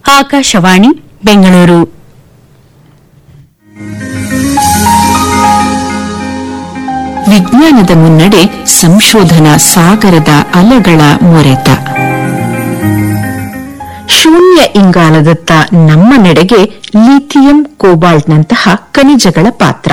ಆಕಾಶವಾಣಿ ಬೆಂಗಳೂರು ವಿಜ್ಞಾನದ ಮುನ್ನಡೆ ಸಂಶೋಧನಾ ಸಾಗರದ ಅಲೆಗಳ ಮೊರೆತ ಶೂನ್ಯ ಇಂಗಾಲದತ್ತ ನಮ್ಮ ನೆಡೆಗೆ ಲಿಥಿಯಂ ಕೋಬಾಲ್ಟ್ನಂತಹ ಖನಿಜಗಳ ಪಾತ್ರ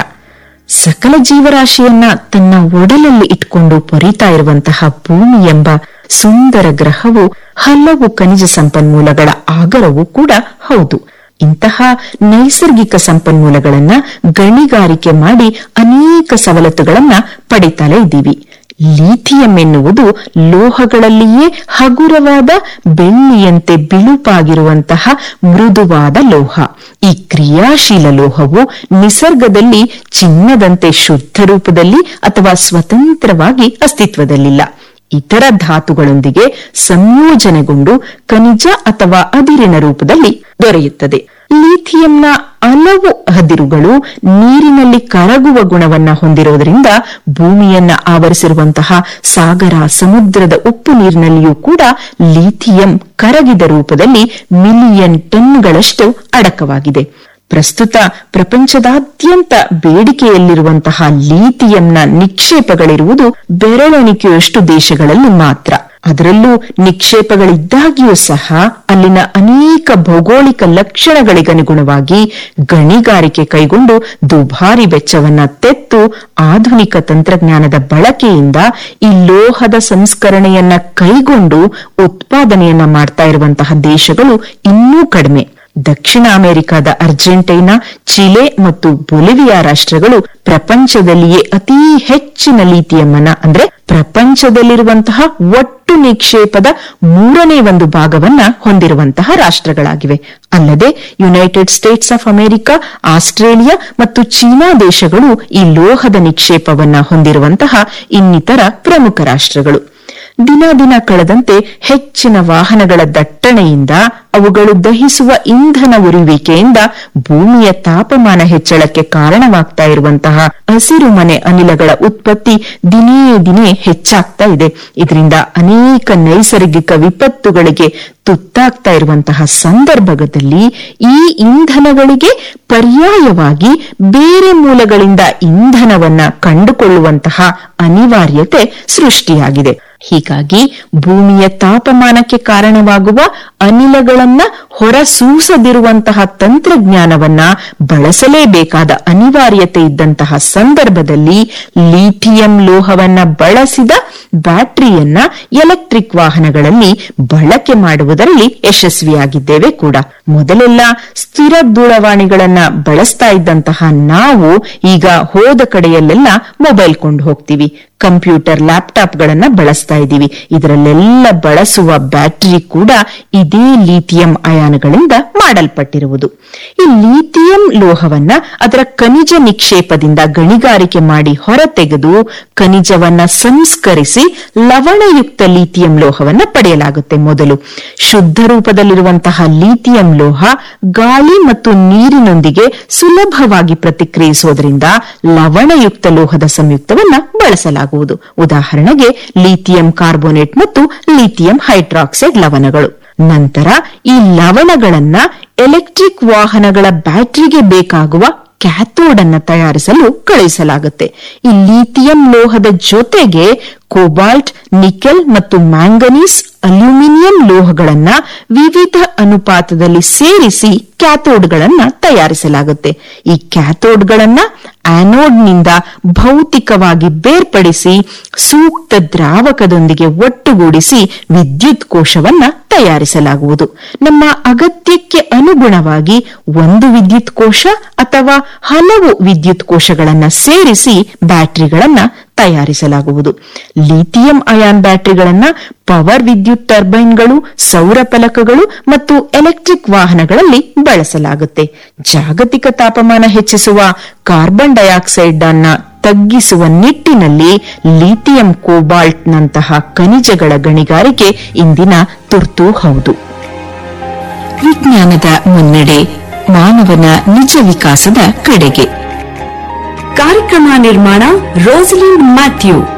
ಸಕಲ ಜೀವರಾಶಿಯನ್ನ ತನ್ನ ಒಡಲಲ್ಲಿ ಇಟ್ಕೊಂಡು ಪೊರಿತಾ ಇರುವಂತಹ ಭೂಮಿ ಎಂಬ ಸುಂದರ ಗ್ರಹವು ಹಲವು ಖನಿಜ ಸಂಪನ್ಮೂಲಗಳ ಆಗರವೂ ಕೂಡ ಹೌದು ಇಂತಹ ನೈಸರ್ಗಿಕ ಸಂಪನ್ಮೂಲಗಳನ್ನ ಗಣಿಗಾರಿಕೆ ಮಾಡಿ ಅನೇಕ ಸವಲತ್ತುಗಳನ್ನ ಪಡಿತಲೇ ಇದ್ದೀವಿ ಲಿಥಿಯಂ ಎನ್ನುವುದು ಲೋಹಗಳಲ್ಲಿಯೇ ಹಗುರವಾದ ಬೆಳ್ಳಿಯಂತೆ ಬಿಳುಪಾಗಿರುವಂತಹ ಮೃದುವಾದ ಲೋಹ ಈ ಕ್ರಿಯಾಶೀಲ ಲೋಹವು ನಿಸರ್ಗದಲ್ಲಿ ಚಿನ್ನದಂತೆ ಶುದ್ಧ ರೂಪದಲ್ಲಿ ಅಥವಾ ಸ್ವತಂತ್ರವಾಗಿ ಅಸ್ತಿತ್ವದಲ್ಲಿಲ್ಲ ಇತರ ಧಾತುಗಳೊಂದಿಗೆ ಸಂಯೋಜನೆಗೊಂಡು ಖನಿಜ ಅಥವಾ ಅದಿರಿನ ರೂಪದಲ್ಲಿ ದೊರೆಯುತ್ತದೆ ಲಿಥಿಯಂನ ಹಲವು ಹದಿರುಗಳು ನೀರಿನಲ್ಲಿ ಕರಗುವ ಗುಣವನ್ನ ಹೊಂದಿರೋದ್ರಿಂದ ಭೂಮಿಯನ್ನ ಆವರಿಸಿರುವಂತಹ ಸಾಗರ ಸಮುದ್ರದ ಉಪ್ಪು ನೀರಿನಲ್ಲಿಯೂ ಕೂಡ ಲಿಥಿಯಂ ಕರಗಿದ ರೂಪದಲ್ಲಿ ಮಿಲಿಯನ್ ಟನ್ಗಳಷ್ಟು ಅಡಕವಾಗಿದೆ ಪ್ರಸ್ತುತ ಪ್ರಪಂಚದಾದ್ಯಂತ ಬೇಡಿಕೆಯಲ್ಲಿರುವಂತಹ ಲಿಥಿಯಂನ ನಿಕ್ಷೇಪಗಳಿರುವುದು ಬೆರಳೆಣಿಕೆಯಷ್ಟು ದೇಶಗಳಲ್ಲಿ ಮಾತ್ರ ಅದರಲ್ಲೂ ನಿಕ್ಷೇಪಗಳಿದ್ದಾಗಿಯೂ ಸಹ ಅಲ್ಲಿನ ಅನೇಕ ಭೌಗೋಳಿಕ ಲಕ್ಷಣಗಳಿಗನುಗುಣವಾಗಿ ಗಣಿಗಾರಿಕೆ ಕೈಗೊಂಡು ದುಬಾರಿ ವೆಚ್ಚವನ್ನ ತೆತ್ತು ಆಧುನಿಕ ತಂತ್ರಜ್ಞಾನದ ಬಳಕೆಯಿಂದ ಈ ಲೋಹದ ಸಂಸ್ಕರಣೆಯನ್ನ ಕೈಗೊಂಡು ಉತ್ಪಾದನೆಯನ್ನ ಮಾಡ್ತಾ ಇರುವಂತಹ ದೇಶಗಳು ಇನ್ನೂ ಕಡಿಮೆ ದಕ್ಷಿಣ ಅಮೆರಿಕದ ಅರ್ಜೆಂಟೈನಾ ಚಿಲೆ ಮತ್ತು ಬೊಲಿವಿಯಾ ರಾಷ್ಟ್ರಗಳು ಪ್ರಪಂಚದಲ್ಲಿಯೇ ಅತಿ ಹೆಚ್ಚಿನ ಲಿಥಿಯಂನ ಅಂದ್ರೆ ಪ್ರಪಂಚದಲ್ಲಿರುವಂತಹ ಒಟ್ಟು ನಿಕ್ಷೇಪದ ಮೂರನೇ ಒಂದು ಭಾಗವನ್ನ ಹೊಂದಿರುವಂತಹ ರಾಷ್ಟ್ರಗಳಾಗಿವೆ ಅಲ್ಲದೆ United States of America Australia ಮತ್ತು ಚೀನಾ ದೇಶಗಳು ಈ ಲೋಹದ ನಿಕ್ಷೇಪವನ್ನ ಹೊಂದಿರುವಂತಹ ಇನ್ನಿತರ ಪ್ರಮುಖ ರಾಷ್ಟ್ರಗಳು ದಿನ ದಿನ ಕಳೆದಂತೆ ಹೆಚ್ಚಿನ ವಾಹನಗಳ ದಟ್ಟಣೆಯಿಂದ ಅವುಗಳು ದಹಿಸುವ ಇಂಧನ ಉರಿಯುವಿಕೆಯಿಂದ ಭೂಮಿಯ ತಾಪಮಾನ ಹೆಚ್ಚಳಕ್ಕೆ ಕಾರಣವಾಗ್ತಾ ಇರುವಂತಹ ಹಸಿರು ಮನೆ ಅನಿಲಗಳ ಉತ್ಪತ್ತಿ ದಿನೇ ದಿನೇ ಹೆಚ್ಚಾಗ್ತಾ ಇದೆ ಇದರಿಂದ ಅನೇಕ ನೈಸರ್ಗಿಕ ವಿಪತ್ತುಗಳಿಗೆ ತುತ್ತಾಗ್ತಾ ಇರುವಂತಹ ಸಂದರ್ಭದಲ್ಲಿ ಈ ಇಂಧನಗಳಿಗೆ ಪರ್ಯಾಯವಾಗಿ ಬೇರೆ ಮೂಲಗಳಿಂದ ಇಂಧನವನ್ನ ಕಂಡುಕೊಳ್ಳುವಂತಹ ಅನಿವಾರ್ಯತೆ ಸೃಷ್ಟಿಯಾಗಿದೆ ಹೀಗಾಗಿ ಭೂಮಿಯ ತಾಪಮಾನಕ್ಕೆ ಕಾರಣವಾಗುವ ಅನಿಲಗಳನ್ನ ಹೊರಸೂಸದಿರುವಂತಹ ತಂತ್ರಜ್ಞಾನವನ್ನ ಬಳಸಲೇಬೇಕಾದ ಅನಿವಾರ್ಯತೆ ಇದ್ದಂತಹ ಸಂದರ್ಭದಲ್ಲಿ ಲಿಥಿಯಂ ಲೋಹವನ್ನ ಬಳಸಿದ ಬ್ಯಾಟರಿಯನ್ನ ಎಲೆಕ್ಟ್ರಿಕ್ ವಾಹನಗಳಲ್ಲಿ ಬಳಕೆ ಮಾಡುವುದರಲ್ಲಿ ಯಶಸ್ವಿಯಾಗಿದ್ದೇವೆ ಕೂಡ ಮೊದಲೆಲ್ಲ ಸ್ಥಿರ ದೂರವಾಣಿಗಳನ್ನ ಬಳಸ್ತಾ ಇದ್ದಂತಹ ನಾವು ಈಗ ಹೋದ ಕಡೆಯಲ್ಲೆಲ್ಲ ಮೊಬೈಲ್ ಕೊಂಡು ಹೋಗ್ತೀವಿ ಕಂಪ್ಯೂಟರ್ ಲ್ಯಾಪ್ಟಾಪ್ಗಳನ್ನ ಬಳಸ್ತಾ ಇದ್ದೀವಿ ಇದರಲ್ಲೆಲ್ಲ ಬಳಸುವ ಬ್ಯಾಟರಿ ಕೂಡ ಇದೇ ಲಿಥಿಯಂ ಅಯಾನುಗಳಿಂದ ಮಾಡಲ್ಪಟ್ಟಿರುವುದು ಈ ಲಿಥಿಯಂ ಲೋಹವನ್ನ ಅದರ ಖನಿಜ ನಿಕ್ಷೇಪದಿಂದ ಗಣಿಗಾರಿಕೆ ಮಾಡಿ ಹೊರತೆಗೆದು ಖನಿಜವನ್ನ ಸಂಸ್ಕರಿಸಿ ಲವಣಯುಕ್ತ ಲಿಥಿಯಂ ಲೋಹವನ್ನ ಪಡೆಯಲಾಗುತ್ತೆ ಮೊದಲು ಶುದ್ಧ ರೂಪದಲ್ಲಿರುವಂತಹ ಲಿಥಿಯಂ ಲೋಹ ಗಾಳಿ ಮತ್ತು ನೀರಿನೊಂದಿಗೆ ಸುಲಭವಾಗಿ ಪ್ರತಿಕ್ರಿಯಿಸೋದ್ರಿಂದ ಲವಣಯುಕ್ತ ಲೋಹದ ಸಂಯುಕ್ತವನ್ನ ಬಳಸಲಾಗುವುದು ಉದಾಹರಣೆಗೆ ಲಿಥಿಯಂ ಕಾರ್ಬೋನೇಟ್ ಮತ್ತು ಲಿಥಿಯಂ ಹೈಡ್ರಾಕ್ಸೈಡ್ ಲವಣಗಳು ನಂತರ ಈ ಲವಣಗಳನ್ನ ಎಲೆಕ್ಟ್ರಿಕ್ ವಾಹನಗಳ ಬ್ಯಾಟರಿಗೆ ಬೇಕಾಗುವ ಕ್ಯಾಥೋಡ್ ಅನ್ನ ತಯಾರಿಸಲು ಕಳುಹಿಸಲಾಗುತ್ತೆ ಈ ಲಿಥಿಯಂ ಲೋಹದ ಜೊತೆಗೆ ಕೋಬಾಲ್ಟ್ ನಿಕೆಲ್ ಮತ್ತು ಮ್ಯಾಂಗನೀಸ್ ಅಲ್ಯೂಮಿನಿಯಂ ಲೋಹಗಳನ್ನ ವಿವಿಧ ಅನುಪಾತದಲ್ಲಿ ಸೇರಿಸಿ ಕ್ಯಾಥೋಡ್ಗಳನ್ನ ತಯಾರಿಸಲಾಗುತ್ತೆ ಈ ಕ್ಯಾಥೋಡ್ಗಳನ್ನ ಆನೋಡ್ನಿಂದ ಭೌತಿಕವಾಗಿ ಬೇರ್ಪಡಿಸಿ ಸೂಕ್ತ ದ್ರಾವಕದೊಂದಿಗೆ ಒಟ್ಟುಗೂಡಿಸಿ ವಿದ್ಯುತ್ ಕೋಶವನ್ನ ತಯಾರಿಸಲಾಗುವುದು ನಮ್ಮ ಅಗತ್ಯಕ್ಕೆ ಅನುಗುಣವಾಗಿ ಒಂದು ವಿದ್ಯುತ್ ಕೋಶ ಅಥವಾ ಹಲವು ವಿದ್ಯುತ್ ಕೋಶಗಳನ್ನ ಸೇರಿಸಿ ಬ್ಯಾಟರಿಗಳನ್ನ ತಯಾರಿಸಲಾಗುವುದು ಲಿಥಿಯಂ ಅಯಾನ್ ಬ್ಯಾಟರಿಗಳನ್ನ ಪವರ್ ವಿದ್ಯುತ್ ಟರ್ಬೈನ್ಗಳು ಸೌರ ಫಲಕಗಳು ಮತ್ತು ಎಲೆಕ್ಟ್ರಿಕ್ ವಾಹನಗಳಲ್ಲಿ ಬಳಸಲಾಗುತ್ತೆ ಜಾಗತಿಕ ತಾಪಮಾನ ಹೆಚ್ಚಿಸುವ ಕಾರ್ಬನ್ ಡೈಆಕ್ಸೈಡ್ ಅನ್ನ ತಗ್ಗಿಸುವ ನಿಟ್ಟಿನಲ್ಲಿ ಲಿಥಿಯಂ ಕೋಬಾಲ್ಟ್ ನಂತಹ ಖನಿಜಗಳ ಗಣಿಗಾರಿಕೆ ಇಂದಿನ ತುರ್ತು ಹೌದು ವಿಜ್ಞಾನದ ಮುನ್ನಡೆ ಮಾನವನ ನಿಜ ವಿಕಾಸದ ಕಡೆಗೆ ಕಾರ್ಯಕ್ರಮ ನಿರ್ಮಾಣ ರೋಸಲಿಂಡ್ ಮ್ಯಾಥ್ಯೂ